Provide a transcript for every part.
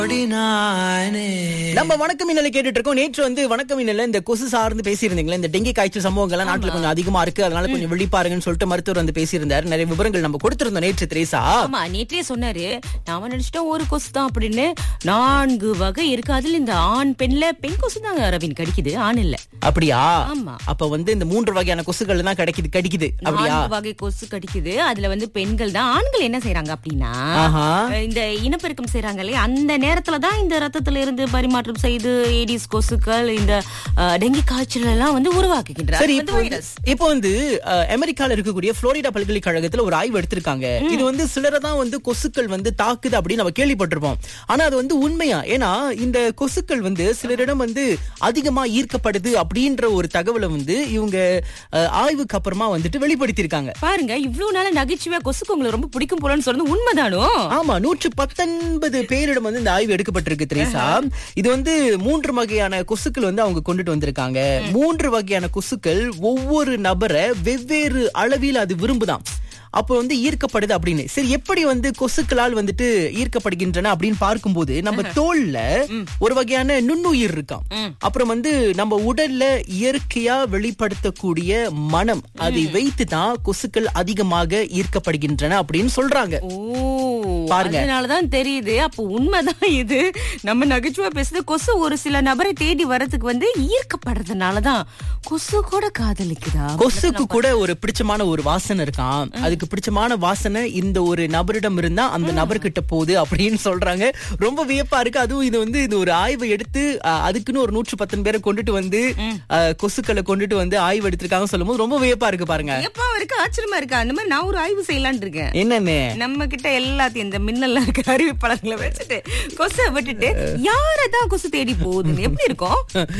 நம்ம வணக்கம் மின்னலை கேட்டுட்டு இருக்கோம் நேற்று வந்து வணக்கம் மின்னல இந்த கொசு சார்ந்து பேசியிருந்தீங்களா இந்த டெங்கி காய்ச்சல் சம்பவங்கள்லாம் நாட்டுல கொஞ்சம் அதிகமா இருக்கு அதனால கொஞ்சம் விழிப்பாருங்கன்னு சொல்லிட்டு மருத்துவர் வந்து பேசியிருந்தாரு நிறைய விவரங்கள் நம்ம கொடுத்திருந்தோம் நேற்று திரேசா ஆமா நேற்றே சொன்னாரு நாம நினைச்சிட்டோம் ஒரு கொசு தான் அப்படின்னு நான்கு வகை இருக்கு அதுல இந்த ஆண் பெண்ல பெண் கொசு தாங்க ரவின் கடிக்குது ஆண் இல்ல அப்படியா ஆமா. அப்ப வந்து இந்த மூன்று வகையான கொசுகள் தான் கிடைக்குது கடிக்குது அப்படியா நான்கு வகை கொசு கடிக்குது அதுல வந்து பெண்கள் தான் ஆண்கள் என்ன செய்யறாங்க அப்படின்னா ஆஹா. அஹ் இந்த இனப்பெருக்கம் செய்யறாங்களே அந்த நேரத்துல தான் இந்த ரத்தத்துல இருந்து பரிமாற்றம் செய்து ஏடிஸ் கொசுக்கள் இந்த அஹ், டெங்கி காய்ச்சல் எல்லாம் வந்து உருவாக்குகின்றார் சரி அது இப்போ வந்து வந்து- வைரஸ் இப்போ வந்து அஹ், அமெரிக்கால இருக்கக்கூடிய புளோரிடா பல்கலைக்கழகத்துல ஒரு ஆய்வு எடுத்திருக்காங்க இது வந்து சிலரை தான் வந்து கொசுக்கள் வந்து தாக்குது அப்படின்னு நம்ம கேள்விப்பட்டிருப்போம் ஆனா அது வந்து உண்மையா ஏன்னா இந்த கொசுக்கள் வந்து சிலரிடம் வந்து அதிகமா ஈர்க்கப்படுது அப்படின்ற ஒரு தகவலை வந்து இவங்க அஹ், ஆய்வுக்கு அப்புறமா வந்துட்டு வெளிப்படுத்தியிருக்காங்க பாருங்க இவ்வளவு நாள நகைச்சுவையா கொசுக்கு உங்களுக்கு ரொம்ப பிடிக்கும் போலன்னு சொன்னது உண்மைதானோ ஆமா நூற்று பத்தொன்பது பேரிடம் வந்து இந்த ஆய்வு எடுக்கப்பட்டிருக்கு திரேசா இது வந்து மூன்று வகையான கொசுக்கள் வந்து அவங்க கொண்டுட்டு வந்திருக்காங்க மூன்று வகையான கொசுக்கள் ஒவ்வொரு நபரை வெவ்வேறு அளவில் அது விரும்புதாம் அப்போ வந்து ஈர்க்கப்படுது அப்படின்னு சரி எப்படி வந்து கொசுக்களால் வந்துட்டு ஈர்க்கப்படுகின்றன அப்படின்னு பார்க்கும்போது நம்ம தோல்ல ஒரு வகையான நுண்ணுயிர் இருக்காம் அப்புறம் வந்து நம்ம உடல்ல இயற்கையா வெளிப்படுத்தக்கூடிய மனம் அதை வைத்து தான் கொசுக்கள் அதிகமாக ஈர்க்கப்படுகின்றன அப்படின்னு சொல்றாங்க ஓ பாருங்க. அதனாலதான் தெரியுது அப்ப உண்மைதான் இது நம்ம நகைச்சுவா பேசுறது கொசு ஒரு சில நபரை தேடி வரதுக்கு வந்து ஈர்க்கப்படுறதுனாலதான் கொசு கூட காதலிக்குதா கொசுக்கு கூட ஒரு பிடிச்சமான ஒரு வாசனை இருக்கான் அதுக்கு பிடிச்சமான வாசனை இந்த ஒரு நபரிடம் இருந்தா அந்த நபர்கிட்ட போகுது அப்படின்னு சொல்றாங்க ரொம்ப வியப்பா இருக்கு அதுவும் இது வந்து இது ஒரு ஆய்வு எடுத்து அஹ், அதுக்குன்னு ஒரு நூற்று பத்தொன்பது பேரை கொண்டுட்டு வந்து அஹ், கொசுக்களை கொண்டுட்டு வந்து ஆய்வு எடுத்திருக்காங்க சொல்லும் போது ரொம்ப வியப்பா இருக்கு பாருங்க எப்பா இருக்கு ஆச்சரியமா இருக்கு அந்த மாதிரி நான் ஒரு ஆய்வு செய்யலாம்னு இருக்கேன் என்னன்னு நம்ம கிட்ட எல்லாத்தையும் இந்த மின்னல்ல இருக்க அறிவிப்பாளர்களை வச்சுட்டு கொசை விட்டுட்டு யாரதான் கொசு தேடி போகுதுன்னு எப்படி இருக்கும்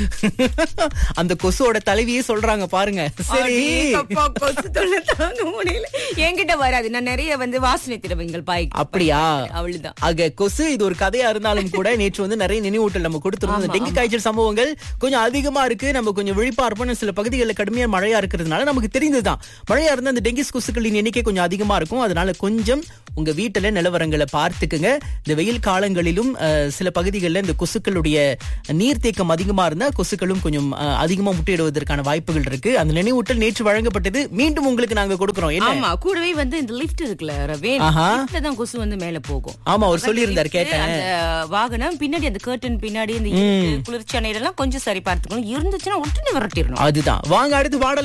அந்த கொசுவோட தலைவியே சொல்றாங்க பாருங்க சரி அடேங்கப்பா, கொசு தொல்லை தாங்க முடியல என்கிட்ட வராது நான் நிறைய வந்து வாசனை திரவங்கள் பாய் அப்படியா அவளுதான் ஆக கொசு இது ஒரு கதையா இருந்தாலும் கூட நேற்று வந்து நிறைய நினைவூட்டல் நம்ம கொடுத்திருந்தோம் இந்த டெங்கு காய்ச்சல் சம்பவங்கள் கொஞ்சம் அதிகமா இருக்கு நம்ம கொஞ்சம் விழிப்பா இருப்போம் சில பகுதிகளில் கடுமையா மழையா இருக்கிறதுனால நமக்கு தெரிந்ததுதான் மழையா இருந்தா அந்த டெங்கி கொசுக்களின் எண்ணிக்கை கொஞ்சம் அதிகமா இருக்கும் அதனால கொஞ்சம் உங்க வீட்டுல நிலவரங்களை பார்த்துக்குங்க இந்த வெயில் காலங்களிலும் அஹ், சில பகுதிகளில் இந்த கொசுக்களுடைய நீர்த்தேக்கம் அதிகமா இருந்தா கொசுக்களும் கொஞ்சம் அஹ், அதிகமா முட்டையிடுவதற்கான வாய்ப்புகள் இருக்கு அந்த நினைவூட்டல் நேற்று வழங்கப்பட்டது மீண்டும் உங்களுக்கு நாங்க கொடுக்கிறோம் என்ன ஆமா கூடவே வந்து இந்த லிஃப்ட் இருக்குல்ல ரவேன் ஆஹா. லிஃப்ட்ல தான் கொசு வந்து மேல போகும் ஆமா அவர் சொல்லியிருந்தார் கேட்டேன் அந்த வாகனம் பின்னாடி அந்த கர்டன் பின்னாடி இந்த இருட்டு, குளிர்ச்சியான இடம்லாம் கொஞ்சம் சரி பார்த்துக்கணும் இருந்துச்சுன்னா உடனே விரட்டிடணும் அதுதான் வாங்க அடுத்து பாடல்